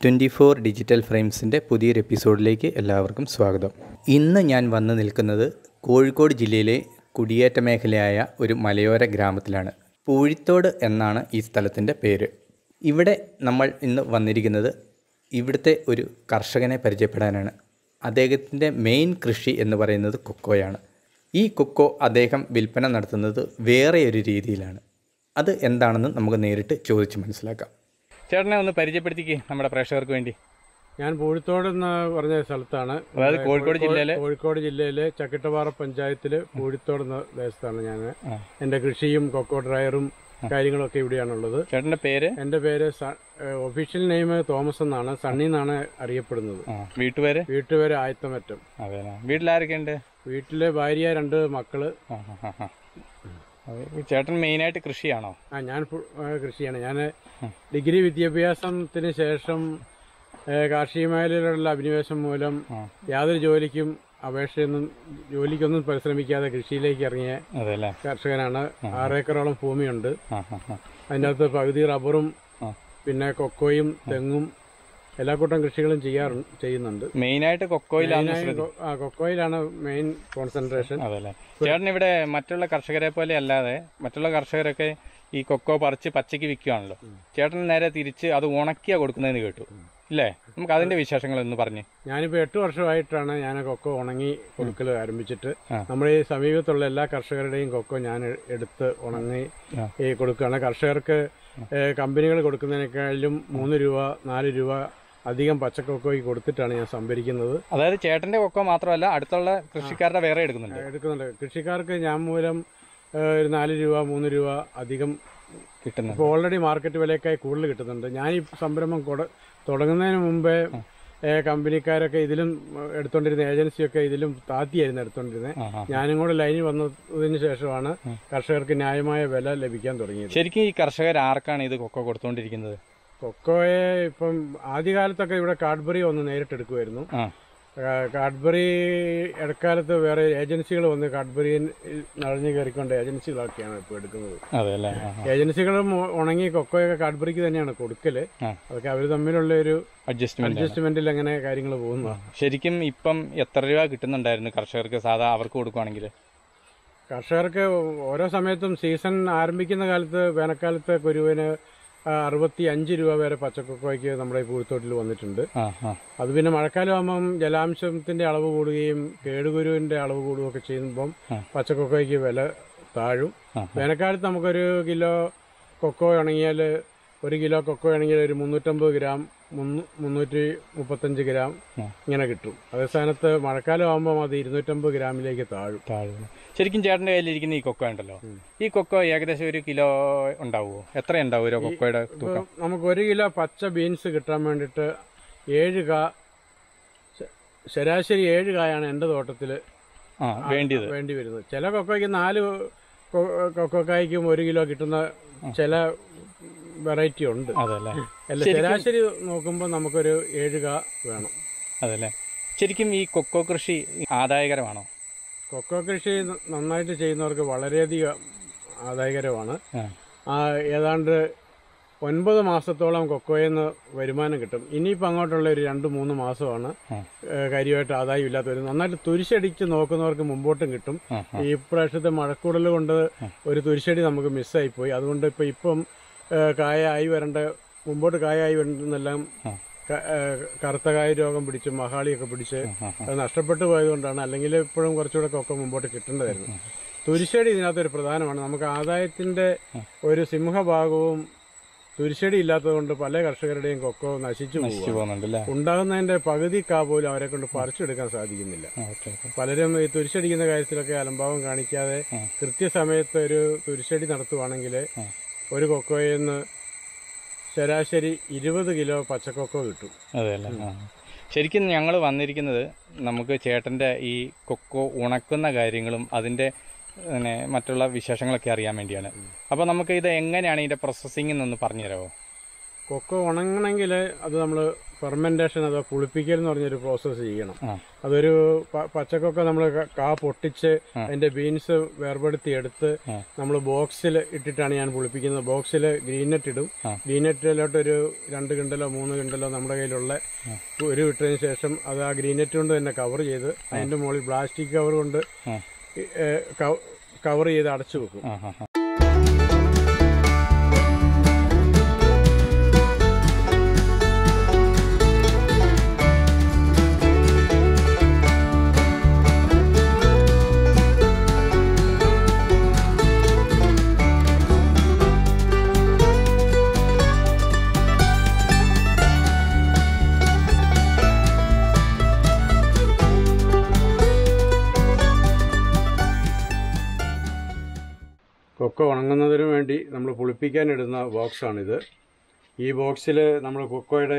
Twenty four digital ഫ്രെയിംസിൻ്റെ പുതിയൊരു എപ്പിസോഡിലേക്ക് എല്ലാവർക്കും സ്വാഗതം ഇന്ന് ഞാൻ വന്നു നിൽക്കുന്നത് കോഴിക്കോട് ജില്ലയിലെ കുടിയേറ്റ മേഖലയായ ഒരു മലയോര ഗ്രാമത്തിലാണ് പൂഴിത്തോട് എന്നാണ് ഈ സ്ഥലത്തിൻ്റെ പേര് ഇവിടെ നമ്മൾ ഇന്ന് വന്നിരിക്കുന്നത് ഇവിടുത്തെ ഒരു കർഷകനെ പരിചയപ്പെടാനാണ് അദ്ദേഹത്തിൻ്റെ മെയിൻ കൃഷി എന്ന് പറയുന്നത് കൊക്കോയാണ് ഈ കൊക്കോ അദ്ദേഹം വിൽപ്പന നടത്തുന്നത് വേറെ ഒരു രീതിയിലാണ് അത് എന്താണെന്ന് നമുക്ക് നേരിട്ട് ചോദിച്ച് മനസ്സിലാക്കാം ചേട്ടനെ ഒന്ന് പരിചയപ്പെടുത്തിക്ക് നമ്മുടെ പ്രേക്ഷകർക്ക് വേണ്ടി ഞാൻ പൂഴിത്തോട് എന്ന് പറഞ്ഞ സ്ഥലത്താണ് അതായത് കോഴിക്കോട് ജില്ലയിലെ കോഴിക്കോട് ജില്ലയിലെ ചക്കിട്ടപ്പാറ പഞ്ചായത്തില് പൂഴിത്തോട് എന്ന ദേശത്താണ് ഞാൻ എന്റെ കൃഷിയും കൊക്കോ ഡ്രയറും കാര്യങ്ങളൊക്കെ ഇവിടെയാണുള്ളത് ചേട്ടന്റെ പേര് എന്റെ പേര് ഒഫീഷ്യൽ നെയിം തോമസ് എന്നാണ് സണ്ണി എന്നാണ് അറിയപ്പെടുന്നത് ആ, വീട്ടുപേര് വീട്ടുപേര് ആയത്തമറ്റം അതെ വീട്ടിലാരൊക്കെ ഉണ്ട് വീട്ടിലെ ഭാര്യ രണ്ട് മക്കള് ആ, ആ, ആ, ആ. അതെ, ഈ ചേട്ടൻ മെയിനായിട്ട് കൃഷിയാണോ ആ ഞാൻ ഫു- ആ, കൃഷിയാണ് ഞാൻ ഡിഗ്രി വിദ്യാഭ്യാസത്തിന് ശേഷം ഏ, കാർഷിക മേഖലയിലുള്ള അഭിനിവേശം മൂലം യാതൊരു ജോലിക്കും അപേക്ഷയൊന്നും ജോലിക്കൊന്നും പരിശ്രമിക്കാതെ കൃഷിയിലേക്ക് ഇറങ്ങിയ അതെ അല്ലേ കർഷകനാണ് ആറേക്കറോളം ഭൂമിയുണ്ട് ആ ആ ആ അതിനകത്ത് പകുതി റബ്ബറും ആ. പിന്നെ കൊക്കോയും തെങ്ങും എല്ലാ കൂട്ടം കൃഷികളും ചെയ്യാറുണ്ട് ചെയ്യുന്നുണ്ട് മെയിനായിട്ട് കൊക്കോയിലാണ് മെയിനായി കൊ- ആ, കൊക്കോയിലാണ് മെയിൻ കോൺസെൻട്രേഷൻ അതല്ലേ ചേട്ടൻ ഇവിടെ മറ്റുള്ള കർഷകരെ പോലെ അല്ലാതെ മറ്റുള്ള കർഷകരൊക്കെ ഈ കൊക്കോ പറിച്ച് പച്ചയ്ക്ക് വിൽക്കുകയാണല്ലോ ചേട്ടൻ നേരെ തിരിച്ച് അത് ഉണക്കിയാ കൊടുക്കുന്നതെന്ന് കേട്ടു ഇല്ലേ നമുക്ക് അതിന്റെ വിശേഷങ്ങൾ ഒന്ന് പറഞ്ഞു ഞാനിപ്പോ എട്ട് വർഷമായിട്ടാണ് ഞാൻ കൊക്കോ ഉണങ്ങി കൊടുക്കൽ ആരംഭിച്ചിട്ട് ആ. നമ്മുടെ ഈ സമീപത്തുള്ള എല്ലാ കർഷകരുടെയും കൊക്കോ ഞാൻ എ- എടുത്ത് ഉണങ്ങി ആ. ഈ കൊടുക്കുകയാണ് കർഷകർക്ക് കമ്പനികൾ കൊടുക്കുന്നതിനേക്കാളും മൂന്ന് രൂപ നാല് രൂപ അധികം പച്ചക്കൊക്കോയ്ക്ക് കൊടുത്തിട്ടാണ് ഞാൻ സംഭരിക്കുന്നത് അതായത് ചേട്ടന്റെ കൊക്കോ മാത്രമല്ല അടുത്തുള്ള കൃഷിക്കാരുടെ വേറെ എടുക്കുന്നുണ്ട് എടുക്കുന്നുണ്ട് കൃഷിക്കാർക്ക് ഞാൻ മൂലം ഏ, ഒരു നാല് രൂപ മൂന്ന് രൂപ അധികം കിട്ടുന്നുണ്ട് ഇപ്പോൾ ഓൾറെഡി മാർക്കറ്റ് വിലയേക്കായി കൂടുതൽ കിട്ടുന്നുണ്ട് ഞാൻ ഈ സംരംഭം കൊട- തുടങ്ങുന്നതിന് മുമ്പേ ഏ, കമ്പനിക്കാരൊക്കെ ഇതിലും ഏ, എടുത്തോണ്ടിരുന്ന ഏജൻസിയൊക്കെ ഇതിലും താത്തിയായിരുന്നു എടുത്തോണ്ടിരുന്നത് ആ, ആ. ഞാനും കൂടെ ലൈനിൽ വന്നതിന് ശേഷമാണ് കർഷകർക്ക് ന്യായമായ വില ലഭിക്കാൻ തുടങ്ങിയത് ശരിക്കും ഈ കർഷകർ ആർക്കാണ് ഇത് കൊക്കോ കൊടുത്തുകൊണ്ടിരിക്കുന്നത് കൊക്കോയെ ഇപ്പം ആദ്യകാലത്തൊക്കെ ഇവിടെ കാഡ്ബറി ഒന്ന് നേരിട്ടെടുക്കുമായിരുന്നു ആ ആ, കാഡ്ബറി ഇടക്കാലത്ത് വേറെ ഏജൻസികൾ വന്ന് കാഡ്ബറി നഴഞ്ഞു കയറിക്കൊണ്ട് ഏജൻസികളൊക്കെയാണ് ഇപ്പോൾ എടുക്കുന്നത് അതെ അല്ലേ ആ, ആ. ഏജൻസികളും ഉണങ്ങി കൊക്കോയൊക്കെ കാഡ്ബറിക്ക് തന്നെയാണ് കൊടുക്കല് ആ. അതൊക്കെ അവർ തമ്മിലുള്ള ഒരു അഡ്ജസ്റ്റ്മെന്റ് അഡ്ജസ്റ്റ്മെന്റിൽ അങ്ങനെ കാര്യങ്ങൾ പോകുന്നു ശരിക്കും ഇപ്പം എത്ര രൂപ കിട്ടുന്നുണ്ടായിരുന്നു കർഷകർക്ക് സാധാ അവർക്ക് കൊടുക്കുവാണെങ്കിൽ കർഷകർക്ക് ഓരോ സമയത്തും സീസൺ ആരംഭിക്കുന്ന കാലത്ത് വേനൽക്കാലത്ത് കുരുവിന് ആ, അറുപത്തി അഞ്ച് രൂപ വരെ പച്ചക്കൊക്കോയ്ക്ക് നമ്മുടെ ഈ പൂഴ്ത്തോട്ടിൽ വന്നിട്ടുണ്ട് ആ ആ അത് പിന്നെ മഴക്കാലം ആകുമ്പം ജലാംശത്തിന്റെ അളവ് കൂടുകയും കേടുകുരുവിന്റെ അളവ് കൂടുകയൊക്കെ ചെയ്യുമ്പം ആ. പച്ചക്കൊക്കോയ്ക്ക് വില താഴും ആ. വേനൽക്കാലത്ത് നമുക്കൊരു കിലോ കൊക്കോ ആണെങ്കിൽ ഒരു കിലോ കൊക്കോ ആണെങ്കിൽ ഒരു മുന്നൂറ്റമ്പത് ഗ്രാം മുന്നൂ- മുന്നൂറ്റി മുപ്പത്തഞ്ച് ഗ്രാം ആ. ഇങ്ങനെ കിട്ടും അതേ സ്ഥാനത്ത് മഴക്കാലം ആകുമ്പോൾ അത് ഇരുന്നൂറ്റമ്പത് ഗ്രാമിലേക്ക് താഴും താഴെ ശരിക്കും ചേട്ടന്റെ കയ്യിലിരിക്കുന്ന ഈ കൊക്കോ ഉണ്ടല്ലോ ഈ കൊക്കോ ഏകദേശം ഒരു കിലോ ഉണ്ടാവുമോ എത്ര ഉണ്ടാവും ഒരു കൊക്കോയുടെ തൂക്കം ഇപ്പൊ നമുക്ക് ഒരു കിലോ പച്ച ബീൻസ് കിട്ടാൻ വേണ്ടിയിട്ട് ഏഴ് കാ ശ- ശരാശരി ഏഴ് കായാണ് എൻ്റെ തോട്ടത്തിൽ ആ വേണ്ടിയത് വേണ്ടി വരുന്നത് ചില കൊക്കോയ്ക്ക് നാല് കൊ- കൊക്കോക്കായ്ക്കും ഒരു കിലോ കിട്ടുന്ന ചില വെറൈറ്റി ഉണ്ട് അതല്ലേ അല്ല ശരാശരി നോക്കുമ്പോൾ നമുക്കൊരു ഏഴ് കാ വേണം അതല്ലേ ശരിക്കും ഈ കൊക്കോ കൃഷി ആദായകരമാണോ കൊക്കോ കൃഷി ന- നന്നായിട്ട് ചെയ്യുന്നവർക്ക് വളരെയധികം ആദായകരമാണ് ആ. ആ, ഏതാണ്ട് ഒൻപത് മാസത്തോളം കൊക്കോയിൽ നിന്ന് വരുമാനം കിട്ടും ഇനിയിപ്പോൾ അങ്ങോട്ടുള്ള ഒരു രണ്ട് മൂന്ന് മാസമാണ് ആ. ഏ, കാര്യമായിട്ട് ആദായം ഇല്ലാത്തവർ നന്നായിട്ട് തുരിശടിച്ച് നോക്കുന്നവർക്ക് മുമ്പോട്ടും കിട്ടും ആ, ആ. ഈ പ്രാവശ്യത്തെ മഴക്കൂടൽ കൊണ്ട് ഒരു തുരിശടി നമുക്ക് മിസ്സായിപ്പോയി അതുകൊണ്ട് ഇപ്പം ഇപ്പം ഏ, കായ ആയി വരേണ്ട മുമ്പോട്ട് കായ ആയി വരേണ്ടെന്നെല്ലാം ആ. ക- ഏ, കറുത്ത കായ രോഗം പിടിച്ച് മഹാളിയൊക്കെ പിടിച്ച് ആ, ആ. അത് നഷ്ടപ്പെട്ടു പോയതുകൊണ്ടാണ് അല്ലെങ്കിൽ ഇപ്പോഴും കുറച്ചുകൂടെ ഒക്കെ മുമ്പോട്ട് കിട്ടേണ്ടതായിരുന്നു തുരിശടി ഇതിനകത്ത് ഒരു പ്രധാനമാണ് നമുക്ക് ആദായത്തിന്റെ ഒരു സിംഹഭാഗവും തുരിശടി ഇല്ലാത്തതുകൊണ്ട് പല കർഷകരുടെയും കൊക്കോ നശിച്ചു പോകും നശിച്ചു പോകുന്നുണ്ട് അല്ലേ ഉണ്ടാകുന്നതിന്റെ പകുതി കാ പോലും അവരെ കൊണ്ട് പറിച്ചെടുക്കാൻ സാധിക്കുന്നില്ല ആ, ഓക്കെ ഓക്കെ പലരും ഈ തുരിശടിക്കുന്ന കാര്യത്തിലൊക്കെ അലംഭാവം കാണിക്കാതെ ആ. കൃത്യസമയത്ത് ഒരു തുരിശടി നടത്തുവാണെങ്കിൽ ആ. ഒരു കൊക്കോയിൽ നിന്ന് ശരാശരി ഇരുപത് കിലോ പച്ചക്കൊക്കോ കിട്ടും അതെ അല്ലേ ആ. ശരിക്കും ഞങ്ങൾ വന്നിരിക്കുന്നത് നമുക്ക് ചേട്ടൻ്റെ ഈ കൊക്കോ ഉണക്കുന്ന കാര്യങ്ങളും അതിൻ്റെ പിന്നെ മറ്റുള്ള വിശേഷങ്ങളൊക്കെ അറിയാൻ വേണ്ടിയാണ് അപ്പോൾ നമുക്ക് ഇത് എങ്ങനെയാണ് ഇതിൻ്റെ പ്രോസസ്സിംഗ് എന്നൊന്ന് പറഞ്ഞു തരാമോ കൊക്കോ ഉണങ്ങണമെങ്കിൽ അത് നമ്മൾ ഫെർമെന്റേഷൻ അഥവാ പുളിപ്പിക്കൽ എന്ന് പറഞ്ഞൊരു പ്രോസസ്സ് ചെയ്യണം ആ. അതൊരു പ- പച്ചക്കൊക്കെ നമ്മൾ കാ പൊട്ടിച്ച് അതിന്റെ ബീൻസ് വേർപെടുത്തി എടുത്ത് നമ്മൾ ബോക്സിൽ ഇട്ടിട്ടാണ് ഞാൻ പുളിപ്പിക്കുന്നത് ബോക്സിൽ ഗ്രീനെറ്റ് ഇടും ഗ്രീനെറ്റിലോട്ട് ഒരു രണ്ട് കിണ്ടലോ മൂന്ന് കിണ്ടലോ നമ്മുടെ കയ്യിലുള്ള ഒരു ഇട്ടതിന് ശേഷം അത് ആ ഗ്രീനെറ്റ് കൊണ്ട് തന്നെ കവർ ചെയ്ത് അതിന്റെ മുകളിൽ പ്ലാസ്റ്റിക് കവർ കൊണ്ട് കവർ ചെയ്ത് അടച്ചു വെക്കും ആ ആ ആ. കൊക്കോ ഉണങ്ങുന്നതിന് വേണ്ടി നമ്മൾ പുളിപ്പിക്കാൻ ഇടുന്ന ബോക്സാണിത് ഈ ബോക്സിൽ നമ്മൾ കൊക്കോയുടെ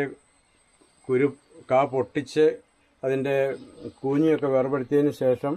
കുരു കാ പൊട്ടിച്ച് അതിൻ്റെ കൂഞ്ഞിയൊക്കെ വേർപെടുത്തിയതിന് ശേഷം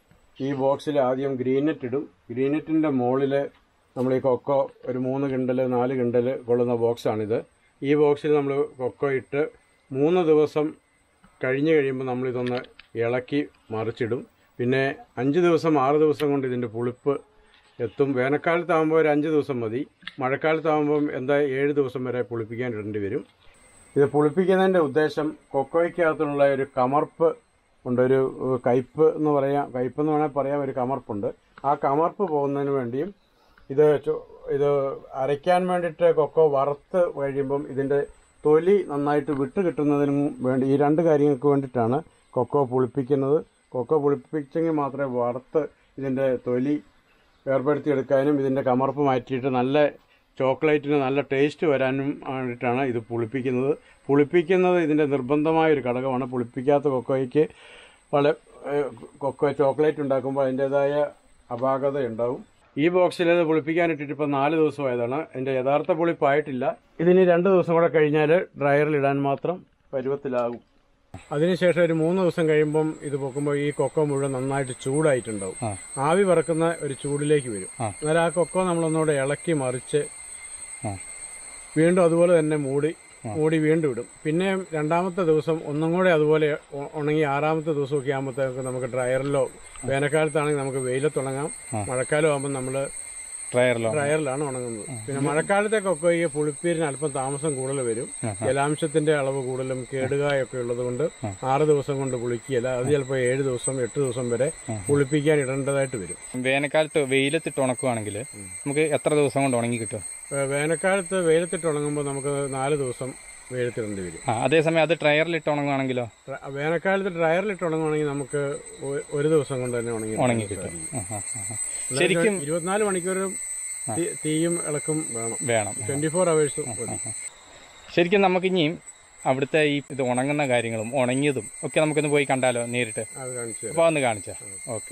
ഈ ബോക്സിൽ ആദ്യം ഗ്രീനെറ്റ് ഇടും ഗ്രീനെറ്റിൻ്റെ മുകളിൽ നമ്മൾ ഈ കൊക്കോ ഒരു മൂന്ന് കിണ്ടൽ നാല് കിണ്ടൽ കൊള്ളുന്ന ബോക്സാണിത് ഈ ബോക്സിൽ നമ്മൾ കൊക്കോ ഇട്ട് മൂന്ന് ദിവസം കഴിഞ്ഞ് കഴിയുമ്പോൾ നമ്മളിതൊന്ന് ഇളക്കി മറിച്ചിടും പിന്നെ അഞ്ച് ദിവസം ആറ് ദിവസം കൊണ്ട് ഇതിൻ്റെ പുളിപ്പ് എത്തും വേനൽക്കാലത്താകുമ്പോൾ ഒരു അഞ്ച് ദിവസം മതി മഴക്കാലത്താകുമ്പം എന്താ ഏഴ് ദിവസം വരെ പുളിപ്പിക്കാൻ ഇടേണ്ടി വരും ഇത് പുളിപ്പിക്കുന്നതിൻ്റെ ഉദ്ദേശം കൊക്കോയ്ക്കകത്തുള്ള ഒരു കമർപ്പ് ഉണ്ട് ഒരു ഏഹ്, കയ്പ്പ് എന്ന് പറയാം കയ്പ്പ് എന്ന് വേണമെങ്കിൽ പറയാം ഒരു കമർപ്പുണ്ട് ആ കമർപ്പ് പോകുന്നതിന് വേണ്ടിയും ഇത് ചോ- ഇത് അരയ്ക്കാൻ വേണ്ടിയിട്ട് കൊക്കോ വറുത്ത് കഴിയുമ്പം ഇതിൻ്റെ തൊലി നന്നായിട്ട് വിട്ട് കിട്ടുന്നതിനും വേണ്ടി ഈ രണ്ട് കാര്യങ്ങൾക്ക് വേണ്ടിയിട്ടാണ് കൊക്കോ പുളിപ്പിക്കുന്നത് കൊക്കോ പുളിപ്പിച്ചെങ്കിൽ മാത്രമേ വറുത്ത് ഇതിൻ്റെ തൊലി വേർപെടുത്തിയെടുക്കാനും ഇതിൻ്റെ കമർപ്പ് മാറ്റിയിട്ട് നല്ല ചോക്ലേറ്റിന് നല്ല ടേസ്റ്റ് വരാനും വേണ്ടിയിട്ടാണ് ഇത് പുളിപ്പിക്കുന്നത് പുളിപ്പിക്കുന്നത് ഇതിൻ്റെ നിർബന്ധമായ ഒരു ഘടകമാണ് പുളിപ്പിക്കാത്ത കൊക്കോയ്ക്ക് വളരെ ഏഹ്, കൊക്കോ ചോക്ലേറ്റ് ഉണ്ടാക്കുമ്പോൾ അതിൻ്റെതായ അപാകത ഉണ്ടാവും ഈ ബോക്സിൽ ഇത് പുളിപ്പിക്കാനിട്ടിട്ട് ഇപ്പോൾ നാല് ദിവസമായതാണ് അതിൻ്റെ യഥാർത്ഥ പുളിപ്പായിട്ടില്ല ഇതിനി രണ്ട് ദിവസം കൂടെ കഴിഞ്ഞാൽ ഡ്രയറിൽ ഇടാൻ മാത്രം പരുവത്തിലാകും അതിനുശേഷം ഒരു മൂന്ന് ദിവസം കഴിയുമ്പം ഇത് പൊക്കുമ്പോൾ ഈ കൊക്കോ മുഴുവൻ നന്നായിട്ട് ചൂടായിട്ടുണ്ടാവും ആ. ആവി പറക്കുന്ന ഒരു ചൂടിലേക്ക് വരും ആ. അന്നേരം ആ കൊക്കോ നമ്മളൊന്നുകൂടെ ഇളക്കി മറിച്ച് ആ. വീണ്ടും അതുപോലെ തന്നെ മൂടി മൂടി വീണ്ടും ഇടും പിന്നെ രണ്ടാമത്തെ ദിവസം ഒന്നും കൂടെ അതുപോലെ ഉ- ഉണങ്ങി ആറാമത്തെ ദിവസമൊക്കെ ആകുമ്പോഴത്തേക്ക് നമുക്ക് ഡ്രയറിലോ വേനൽക്കാലത്താണെങ്കിൽ നമുക്ക് വെയിലത്തുണങ്ങാം മഴക്കാലം ആകുമ്പോൾ നമ്മൾ ഡ്രയറിലോ ഡ്രയറിലാണ് ഉണങ്ങുന്നത് പിന്നെ മഴക്കാലത്തെ കൊക്കോയ്ക്ക് പുളിപ്പീരിന് അല്പം താമസം കൂടുതൽ വരും ജലാംശത്തിന്റെ അളവ് കൂടുതലും കേടുകായൊക്കെ ഉള്ളത് കൊണ്ട് ആറ് ദിവസം കൊണ്ട് പുളിക്കുകയില്ല അത് ചിലപ്പോൾ ഏഴ് ദിവസം എട്ട് ദിവസം വരെ പുളിപ്പിക്കാൻ ഇടേണ്ടതായിട്ട് വരും വേനൽക്കാലത്ത് വെയിലത്തിട്ട് ഉണക്കുവാണെങ്കിൽ നമുക്ക് എത്ര ദിവസം കൊണ്ട് ഉണങ്ങി കിട്ടും ഏ, വേനൽക്കാലത്ത് വെയിലത്തിട്ട് ഉണങ്ങുമ്പോൾ നമുക്ക് നാല് ദിവസം വെയിലത്തിടേണ്ടി വരും ആ അതേസമയം അത് ഡ്രയറിലിട്ട് ഉണങ്ങുവാണെങ്കിലോ ഡ്ര- വേനൽക്കാലത്ത് ഡ്രയറിലിട്ട് ഉണങ്ങുവാണെങ്കിൽ നമുക്ക് ഒ- ഒരു ദിവസം കൊണ്ട് തന്നെ ഉണങ്ങി ഉണങ്ങി എടുക്കാൻ കിട്ടും സാധിക്കും. ആ, ആ, ആ. അല്ലാതെ ശരിക്കും ഇരുപത്തിനാല് മണിക്കൂറും തീ- തീയും ഇളക്കും വേണം വേണം ട്വന്റി ഫോർ അവേഴ്സും മതി ശരിക്കും നമുക്ക് ഇനിയും അവിടുത്തെ ഈ ഇത് ഉണങ്ങുന്ന കാര്യങ്ങളും ഉണങ്ങിയതും ഒക്കെ നമുക്കൊന്ന് പോയി കണ്ടാലോ നേരിട്ട് അത് കാണിച്ചു തരാം അപ്പോൾ ഒന്ന് കാണിച്ചാ ഓക്കെ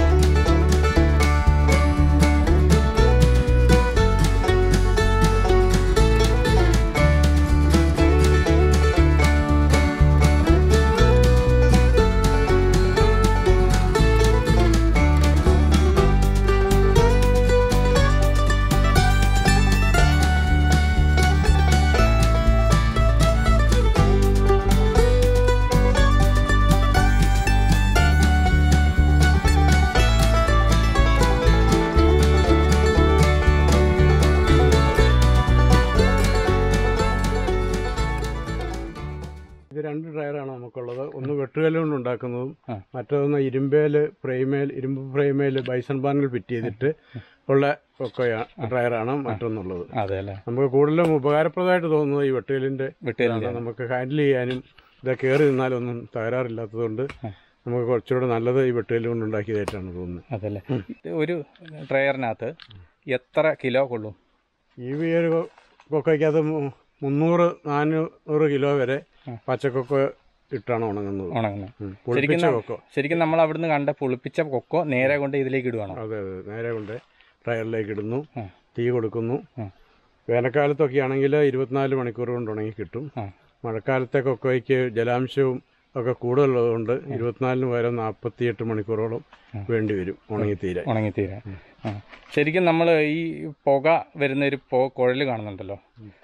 ഇത് രണ്ട് ഡ്രയറാണ് നമുക്കുള്ളത് ഒന്ന് വെട്ടുകല്ല് കൊണ്ട് ഉണ്ടാക്കുന്നതും ആ. മറ്റൊന്ന് ഇരുമ്പേല് ഫ്രെയിമേൽ ഇരുമ്പ് ഫ്രെയിമേൽ ബൈസൺ പാനൽ ഫിറ്റ് ചെയ്തിട്ട് ഉള്ള കൊക്കോയാ ഡ്രയറാണ് മറ്റൊന്നുള്ളത് അതെ അല്ലേ നമുക്ക് കൂടുതലും ഉപകാരപ്രദമായിട്ട് തോന്നുന്നത് ഈ വെട്ടുകല്ലിന്റെ വിട്ടുകല്ലിന്റെ ഇതാണ്. നമുക്ക് ഹാൻഡിൽ ചെയ്യാനും ഇത് കയറി നിന്നാലൊന്നും തകരാറില്ലാത്തതുകൊണ്ട് നമുക്ക് കുറച്ചുകൂടെ നല്ലത് ഈ വെട്ടുകല്ല് കൊണ്ട് ഉണ്ടാക്കിയതായിട്ടാണ് തോന്നുന്നത് അതല്ലേ ഇത് ഒരു ഡ്രയറിനകത്ത് എത്ര കിലോ കൊള്ളും ഈ ഒരു കൊ- കൊക്കോയ്ക്കകത്ത് മു- മുന്നൂറ് നാനൂറ് കിലോ വരെ പച്ചക്കൊക്കോ ഇട്ടാണ് ഉണങ്ങുന്നത് ഉണങ്ങുന്നത് ഉം. പൊളിപ്പിച്ച ശരിക്കും കൊക്കോ ശരിക്കും നമ്മൾ അവിടുന്ന് കണ്ട പുളിപ്പിച്ച കൊക്കോ നേരെ കൊണ്ട് ഇതിലേക്ക് ഇടുവാണോ അതെ അതെ നേരെ കൊണ്ട് ഡ്രയറിലേക്ക് ഇടുന്നു ആ. തീ കൊടുക്കുന്നു ആ. വേനൽക്കാലത്തൊക്കെ ആണെങ്കിൽ ഇരുപത്തിനാല് മണിക്കൂർ കൊണ്ട് ഉണങ്ങി കിട്ടും ആ. മഴക്കാലത്തെ കൊക്കോയ്ക്ക് ജലാംശവും ഒക്കെ കൂടുതലുള്ളതുകൊണ്ട് ഇരുപത്തിനാലിന് പകരം നാൽപ്പത്തിയെട്ട് മണിക്കൂറോളം വേണ്ടി വരും ഉണങ്ങി തീരാൻ ഉണങ്ങിത്തീരാൻ ആ. ശരിക്കും നമ്മൾ ഈ പുക വരുന്ന ഒരു പോ കുഴൽ കാണുന്നുണ്ടല്ലോ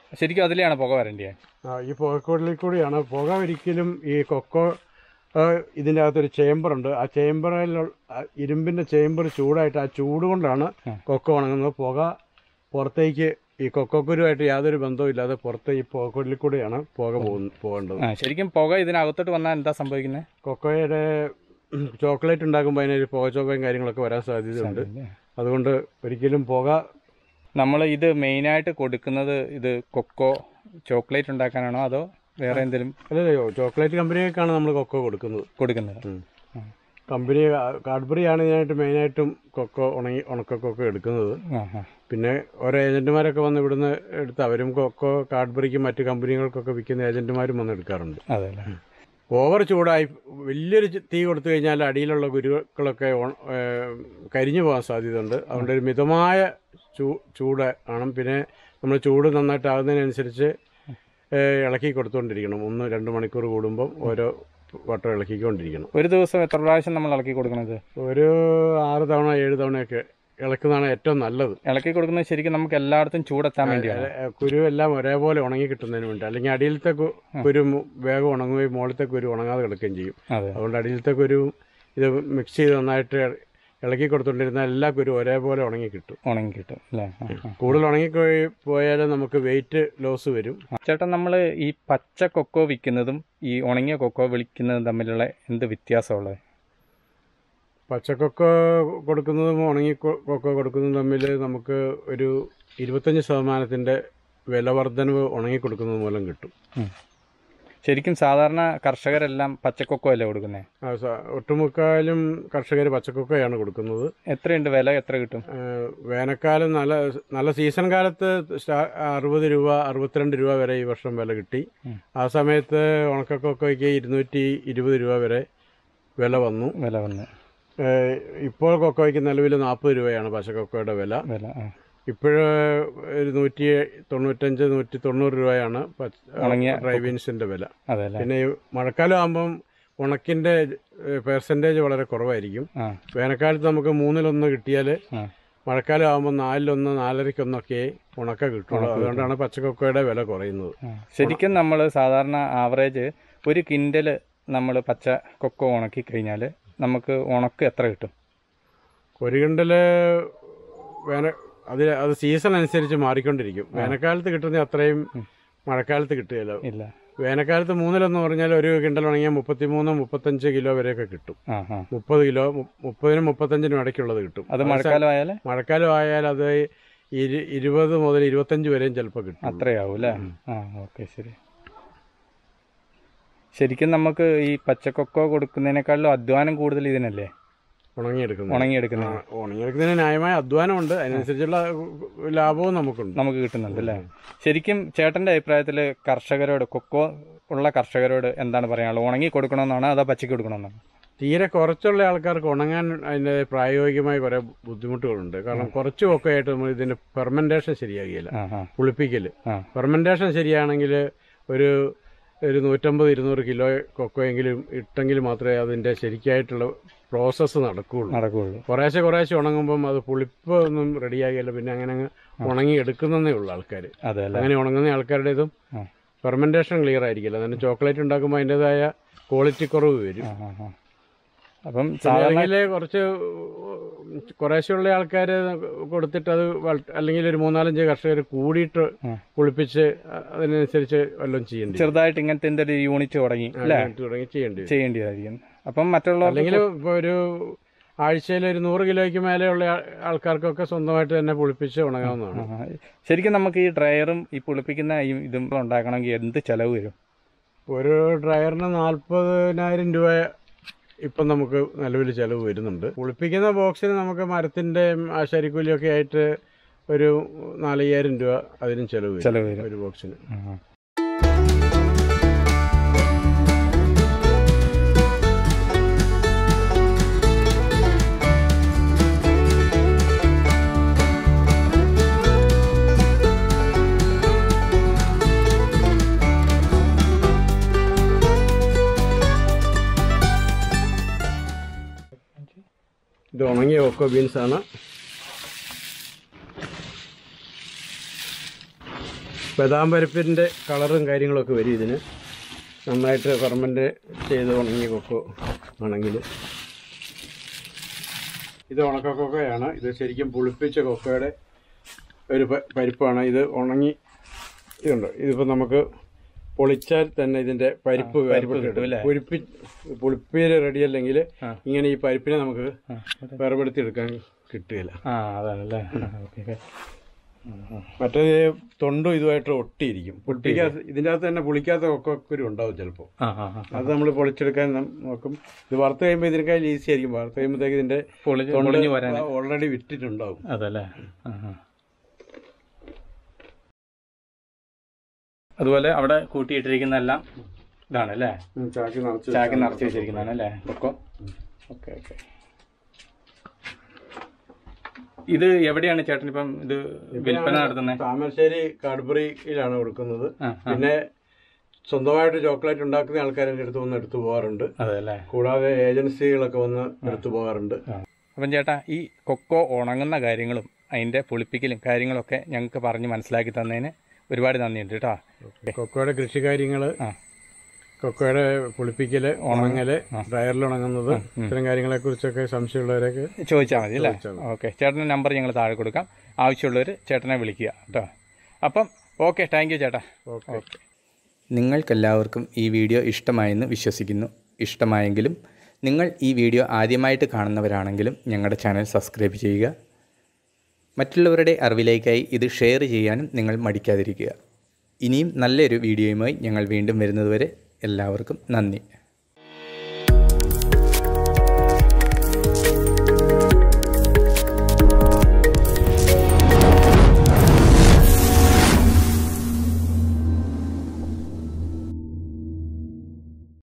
ശരിക്കും അതിലെയാണ് പുക വരണ്ടേ ആ, ഈ പുകക്കൂടലിൽ കൂടിയാണ് പുക ഒരിക്കലും ഈ കൊക്കോ ആ, ഇതിൻ്റെ അകത്തൊരു ചേമ്പറുണ്ട് ആ ചേമ്പറിൽ ഇരുമ്പിൻ്റെ ചേമ്പർ ചൂടായിട്ട് ആ ചൂട് കൊണ്ടാണ് കൊക്കോ ഉണങ്ങുന്നത് പുക പുറത്തേക്ക് ഈ കൊക്കോക്കുരുമായിട്ട് യാതൊരു ബന്ധവും ഇല്ലാതെ പുറത്തെ ഈ പുകക്കൂടലിൽ കൂടിയാണ് പുക പോകുന്ന പോകേണ്ടത് ആ ശരിക്കും പുക ഇതിനകത്തോട്ട് വന്നാൽ എന്താ സംഭവിക്കുന്നത് കൊക്കോയുടെ ചോക്ലേറ്റ് ഉണ്ടാക്കുമ്പോൾ അതിനൊരു പുകച്ചോക്കയും കാര്യങ്ങളൊക്കെ വരാൻ സാധ്യതയുണ്ട് അതുകൊണ്ട് ഒരിക്കലും പുക നമ്മൾ ഇത് മെയിനായിട്ട് കൊടുക്കുന്നത് ഇത് കൊക്കോ ചോക്ലേറ്റ് ഉണ്ടാക്കാനാണോ അതോ വേറെ എന്തെങ്കിലും അല്ലല്ലോ ചോക്ലേറ്റ് കമ്പനികൾക്കാണ് നമ്മൾ കൊക്കോ കൊടുക്കുന്നത് കൊടുക്കുന്നത് കമ്പനി കാഡ്ബറിയാണ് ഇതിനായിട്ട് മെയിനായിട്ടും കൊക്കോ ഉണങ്ങി ഉണക്ക കൊക്കോ എടുക്കുന്നത് ആ ആ പിന്നെ ഓരോ ഏജന്റുമാരൊക്കെ വന്ന് ഇവിടുന്ന് എടുത്ത് അവരും കൊക്കോ കാഡ്ബറിക്കും മറ്റ് കമ്പനികൾക്കൊക്കെ വിൽക്കുന്ന ഏജന്റുമാരും വന്ന് എടുക്കാറുണ്ട് അതെ അല്ലേ ഓവർ ചൂടായി വലിയൊരു ചി- തീ കൊടുത്തു കഴിഞ്ഞാൽ അടിയിലുള്ള കുരുക്കളൊക്കെ ഉണ- ഏ, കരിഞ്ഞു പോകാൻ സാധ്യതയുണ്ട് അതുകൊണ്ട് ഒരു മിതമായ ചൂ ചൂട് ആണ് പിന്നെ നമ്മൾ ചൂട് നന്നായിട്ട് ആകുന്നതിനനുസരിച്ച് ഏ, ഇളക്കി കൊടുത്തുകൊണ്ടിരിക്കണം ഒന്ന് രണ്ട് മണിക്കൂർ കൂടുമ്പം ഓരോ വട്ടം ഇളക്കിക്കൊണ്ടിരിക്കണം ഒരു ദിവസം എത്ര പ്രാവശ്യം നമ്മൾ ഇളക്കി കൊടുക്കുന്നത് ഒരു ആറ് തവണ ഏഴ് തവണയൊക്കെ ഇളക്കുന്നതാണ് ഏറ്റവും നല്ലത് ഇളക്കി കൊടുക്കുന്നത് ശരിക്കും നമുക്ക് എല്ലായിടത്തും ചൂടെത്താൻ വേണ്ടിയാണ് ഏ, കുരു എല്ലാം ഒരേപോലെ ഉണങ്ങി കിട്ടുന്നതിന് വേണ്ടി അല്ലെങ്കിൽ അടിയിലത്തെ കു- കുരു മു- വേഗം ഉണങ്ങുകയും മുകളിലത്തെ കുരു ഉണങ്ങാതെ കിടക്കുകയും ചെയ്യും അതെ അതുകൊണ്ട് അടിയിലത്തെ കുരു ഇത് മിക്സ് ചെയ്ത് നന്നായിട്ട് ഇളക്കി കൊടുത്തുകൊണ്ടിരുന്നാൽ എല്ലാ കുരു ഒരേപോലെ ഉണങ്ങി കിട്ടും ഉണങ്ങി കിട്ടും അല്ലേ ആ, ആ. കൂടുതൽ ഉണങ്ങി പോയാൽ നമുക്ക് വെയിറ്റ് ലോസ് വരും ചേട്ടൻ നമ്മൾ ഈ പച്ച കൊക്കോ വിൽക്കുന്നതും ഈ ഉണങ്ങിയ കൊക്കോ വിളിക്കുന്നതും തമ്മിലുള്ള എന്ത് വ്യത്യാസമുള്ളത് പച്ചക്കൊക്കോ കൊടുക്കുന്നതും ഉണങ്ങി കൊ- കൊക്കോ കൊടുക്കുന്നതും തമ്മിൽ നമുക്ക് ഒരു ഇരുപത്തഞ്ച് ശതമാനത്തിൻ്റെ വില വർധനവ് ഉണങ്ങി കൊടുക്കുന്നത് മൂലം കിട്ടും ഉം. ശരിക്കും സാധാരണ കർഷകരെല്ലാം പച്ചക്കൊക്കോ അല്ലേ കൊടുക്കുന്നത് ആ, സ- ഒട്ടുമുക്കാലും കർഷകർ പച്ചക്കൊക്കയാണ് കൊടുക്കുന്നത് എത്രയുണ്ട് വില എത്ര കിട്ടും ഏഹ് വേനൽക്കാലം നല്ല നല്ല സീസൺ കാലത്ത് സ്റ്റാ- അറുപത് രൂപ അറുപത്തിരണ്ട് രൂപ വരെ ഈ വർഷം വില കിട്ടി ഉം. ആ സമയത്ത് ഉണക്കക്കൊക്കോയ്ക്ക് ഇരുന്നൂറ്റി ഇരുപത് രൂപ വരെ വില വന്നു വില വന്ന് ഏഹ് ഇപ്പോൾ കൊക്കോയ്ക്ക് നിലവിൽ നാൽപ്പത് രൂപയാണ് പച്ചക്കൊക്കോയുടെ വില വില ആ ഇപ്പോഴ് ഒരു നൂറ്റി തൊണ്ണൂറ്റഞ്ച് നൂറ്റി തൊണ്ണൂറ് രൂപയാണ് ഉണങ്ങിയ ഡ്രൈ ബീൻസിന്റെ വില അതെ അല്ലേ പിന്നെ ഈ മഴക്കാലം ആകുമ്പം ഉണക്കിന്റെ പെർസെൻറ്റേജ് വളരെ കുറവായിരിക്കും ആ വേനൽക്കാലത്ത് നമുക്ക് മൂന്നിലൊന്ന് കിട്ടിയാൽ ആ മഴക്കാലം ആകുമ്പോൾ നാലിലൊന്ന് നാലരയ്ക്കൊന്നൊക്കെ ഉണക്ക കിട്ടുള്ളൂ അതുകൊണ്ടാണ് പച്ചക്കൊക്കയുടെ വില കുറയുന്നത് ആ. ശരിക്കും നമ്മൾ സാധാരണ ആവറേജ് ഒരു കിൻഡൽ നമ്മൾ പച്ച കൊക്കോ ഉണക്കി കഴിഞ്ഞാൽ നമുക്ക് ഉണക്ക് എത്ര കിട്ടും ഒരു കിണ്ടല് വേന അത് അത് സീസൺ അനുസരിച്ച് മാറിക്കൊണ്ടിരിക്കും വേനൽക്കാലത്ത് കിട്ടുന്ന അത്രയും മഴക്കാലത്ത് കിട്ടുകയില്ല ഇല്ല വേനൽക്കാലത്ത് മൂന്നിലെന്ന് പറഞ്ഞാൽ ഒരു കിണ്ടൽ ഉണങ്ങിയാൽ മുപ്പത്തിമൂന്ന് മുപ്പത്തഞ്ച് കിലോ വരെയൊക്കെ കിട്ടും ആ ആ മുപ്പത് കിലോ മു- മുപ്പതിനും മുപ്പത്തഞ്ചിനും ഇടയ്ക്കുള്ളത് കിട്ടും അത് മഴക്കാലം ആയാൽ മഴക്കാലം ആയാൽ അത് ഇരു- ഇരുപത് മുതൽ ഇരുപത്തഞ്ച് വരെയും ചിലപ്പോൾ കിട്ടും അത്രയാവും അല്ലേ ആ ഓക്കെ ശരി ശരിക്കും നമുക്ക് ഈ പച്ചക്കൊക്കോ കൊടുക്കുന്നതിനേക്കാളും അധ്വാനം കൂടുതൽ ഇതിനല്ലേ ഉണങ്ങിയെടുക്കുന്നത് ഉണങ്ങിയെടുക്കുന്നത് ആ, ഉണങ്ങിയെടുക്കുന്നതിന് ന്യായമായ അധ്വാനമുണ്ട് അതിനനുസരിച്ചുള്ള ലാഭവും നമുക്കുണ്ട് നമുക്ക് കിട്ടുന്നുണ്ട് അല്ലേ ശരിക്കും ചേട്ടന്റെ അഭിപ്രായത്തിൽ കർഷകരോട് കൊക്കോ ഉള്ള കർഷകരോട് എന്താണ് പറയാനുള്ളത് ഉണങ്ങി കൊടുക്കണമെന്നാണ് അതോ പച്ചയ്ക്ക് കൊടുക്കണമെന്നാണ് തീരെ കുറച്ചുള്ള ആൾക്കാർക്ക് ഉണങ്ങാൻ അതിൻ്റെ പ്രായോഗികമായ കുറേ ബുദ്ധിമുട്ടുകളുണ്ട് കാരണം കുറച്ച് ഒക്കെ ആയിട്ട് നമ്മൾ ഇതിൻ്റെ ഫെർമെൻറ്റേഷൻ ശരിയാകില്ല ആ ആ പുളിപ്പിക്കൽ ആ ഫെർമെൻറ്റേഷൻ ശരിയാണെങ്കിൽ ഒരു ഒരു നൂറ്റമ്പത് ഇരുന്നൂറ് കിലോ കൊക്കോയെങ്കിലും ഇട്ടെങ്കിൽ മാത്രമേ അതിൻ്റെ ശരിക്കായിട്ടുള്ള പ്രോസസ്സ് നടക്കുകയുള്ളൂ നടക്കുകയുള്ളൂ കുറേശ്ശെ കുറേശ്ശെ ഉണങ്ങുമ്പം അത് പുളിപ്പ് ഒന്നും റെഡിയാകില്ല പിന്നെ അങ്ങനെ അങ്ങ് ഉണങ്ങി എടുക്കുന്നതേ ഉള്ളൂ ആൾക്കാർ അതെ അല്ലേ അങ്ങനെ ഉണങ്ങുന്ന ആൾക്കാരുടേതും ആ. ഫെർമെൻറ്റേഷൻ ക്ലിയർ ആയിരിക്കില്ല അതിന് ചോക്ലേറ്റ് ഉണ്ടാക്കുമ്പോൾ അതിൻ്റെതായ ക്വാളിറ്റി കുറവ് വരും ആ ആ ആ അപ്പം സാധാരണ അല്ലെങ്കിൽ കുറച്ച് കുറേശ്ശെയുള്ള ആൾക്കാർ കൊടുത്തിട്ട് അത് വള- അല്ലെങ്കിൽ ഒരു മൂന്നാലഞ്ച് കർഷകർ കൂടിയിട്ട് ആ. കുളിപ്പിച്ച് അ- അതിനനുസരിച്ച് വല്ലതും ചെയ്യേണ്ടി വരും. ചെറുതായിട്ട് ഇങ്ങനത്തെ എന്തൊരു യൂണിറ്റ് തുടങ്ങി അല്ലേ അങ്ങനെ തുടങ്ങി ചെയ്യേണ്ടി വരും ചെയ്യേണ്ടതായിരിക്കും അപ്പം മറ്റുള്ളവർ അല്ലെങ്കിൽ ഇപ്പോൾ ഒരു ആഴ്ചയിൽ ഒരു നൂറ് കിലോയ്ക്ക് മേലെയുള്ള ആ- ആൾക്കാർക്കൊക്കെ സ്വന്തമായിട്ട് തന്നെ പുളിപ്പിച്ച് ഉണങ്ങാവുന്നതാണ് ശരിക്കും നമുക്ക് ഈ ഡ്രയറും ഈ പുളിപ്പിക്കുന്ന ഈ ഇതും ഉണ്ടാക്കണമെങ്കിൽ എന്ത് ചെലവ് വരും ഒരു ഡ്രയറിന് നാൽപ്പതിനായിരം രൂപ ഇപ്പം നമുക്ക് നിലവിൽ ചിലവ് വരുന്നുണ്ട് കുളിപ്പിക്കുന്ന ബോക്സിന് നമുക്ക് മരത്തിൻ്റെ ആശാരിക്കൂലിയൊക്കെ ആയിട്ട് ഒരു നാലയ്യായിരം രൂപ അതിനും ചിലവ് വരും ചെലവ് വരും ഒരു ബോക്സിന് ആ. ഇത് ഉണങ്ങിയ കൊക്കോ ബീൻസ് ആണ് ബദാം പരിപ്പിൻ്റെ കളറും കാര്യങ്ങളൊക്കെ വരും ഇതിന് നന്നായിട്ട് ഫെർമെൻ്റ് ചെയ്ത് ഉണങ്ങിയ കൊക്കോ ആണെങ്കിൽ ഇത് ഉണക്ക കൊക്കോയാണ് ഇത് ശരിക്കും പുളിപ്പിച്ച കൊക്കോയുടെ ഒരു പ- പരിപ്പാണ് ഇത് ഉണങ്ങി ഇതുണ്ട് ഇതിപ്പോൾ നമുക്ക് പൊളിച്ചാൽ തന്നെ ഇതിൻ്റെ പരിപ്പ് വേർപെട്ട് പുളിപ്പി പുളിപ്പീര് റെഡി അല്ലെങ്കിൽ ഇങ്ങനെ ഈ പരിപ്പിനെ നമുക്ക് വേർപെടുത്തി എടുക്കാൻ കിട്ടുകയില്ല ആ അതാണല്ലേ ഓക്കെ ഓക്കെ മറ്റേത് തൊണ്ടും ഇതുമായിട്ട് ഒട്ടിയിരിക്കും പൊട്ടിക്കാത്ത ഇതിൻ്റെ അകത്ത് തന്നെ പുളിക്കാത്ത കൊക്കക്കുരു ഉണ്ടാവും ചിലപ്പോൾ ആ ആ ആ അത് നമ്മൾ പൊളിച്ചെടുക്കാൻ നം- നോക്കും ഇത് വറുത്ത് കഴിയുമ്പോൾ ഇതിനേക്കാൾ ഈസി ആയിരിക്കും വറുത്ത് കഴിയുമ്പോഴത്തേക്ക് ഇതിൻ്റെ പൊളി തൊണ്ട് പൊളിഞ്ഞ് വരാൻ ഓൾറെഡി വിറ്റിട്ടുണ്ടാവും അതല്ലേ ആ ആ അതുപോലെ അവിടെ കൂട്ടിയിട്ടിരിക്കുന്ന എല്ലാം ഇതാണല്ലേ ഉം, ചാക്കി നിറച്ച് ചാക്കി നിറച്ച് വെച്ചിരിക്കുന്നതാണ് അല്ലേ കൊക്കോ ഓക്കെ ഓക്കെ ഇത് എവിടെയാണ് ചേട്ടൻ ഇപ്പം ഇത് വിൽപ്പന നടത്തുന്നത് താമരശ്ശേരി കാഡ്ബറിയിലാണ് കൊടുക്കുന്നത് ആ പിന്നെ സ്വന്തമായിട്ട് ചോക്ലേറ്റ് ഉണ്ടാക്കുന്ന ആൾക്കാരുടെ അടുത്ത് വന്ന് എടുത്തു പോകാറുണ്ട് അതെ അല്ലേ കൂടാതെ ഏജൻസികളൊക്കെ വന്ന് എടുത്തു പോകാറുണ്ട് അപ്പം ചേട്ടാ ഈ കൊക്കോ ഉണങ്ങുന്ന കാര്യങ്ങളും അതിൻ്റെ പുളിപ്പിക്കലും കാര്യങ്ങളൊക്കെ ഞങ്ങൾക്ക് പറഞ്ഞ് മനസ്സിലാക്കി തന്നതിന് ഒരുപാട് നന്ദിയുണ്ട് കേട്ടോ കൊക്കോയുടെ കൃഷി കാര്യങ്ങൾ ആ കൊക്കോയുടെ പുളിപ്പിക്കല് ഉണങ്ങല് ഡ്രയറിൽ ഉണങ്ങുന്നത് ഇത്തരം കാര്യങ്ങളെ കുറിച്ചൊക്കെ സംശയമുള്ളവരൊക്കെ ചോദിച്ചാൽ മതി അല്ലേ ഓക്കെ ചേട്ടൻ്റെ നമ്പർ ഞങ്ങൾ താഴെ കൊടുക്കാം ആവശ്യമുള്ളവർ ചേട്ടനെ വിളിക്കുക കേട്ടോ അപ്പം ഓക്കെ താങ്ക് യു ചേട്ടാ ഓക്കെ നിങ്ങൾക്കെല്ലാവർക്കും ഈ വീഡിയോ ഇഷ്ടമായെന്ന് വിശ്വസിക്കുന്നു ഇഷ്ടമായെങ്കിലും നിങ്ങൾ ഈ വീഡിയോ ആദ്യമായിട്ട് കാണുന്നവരാണെങ്കിലും ഞങ്ങളുടെ ചാനൽ സബ്സ്ക്രൈബ് ചെയ്യുക മറ്റുള്ളവരുടെ അറിവിലേക്കായി ഇത് ഷെയർ ചെയ്യാനും നിങ്ങൾ മടിക്കാതിരിക്കുക ഇനിയും നല്ലൊരു വീഡിയോയുമായി ഞങ്ങൾ വീണ്ടും വരുന്നതുവരെ എല്ലാവർക്കും നന്ദി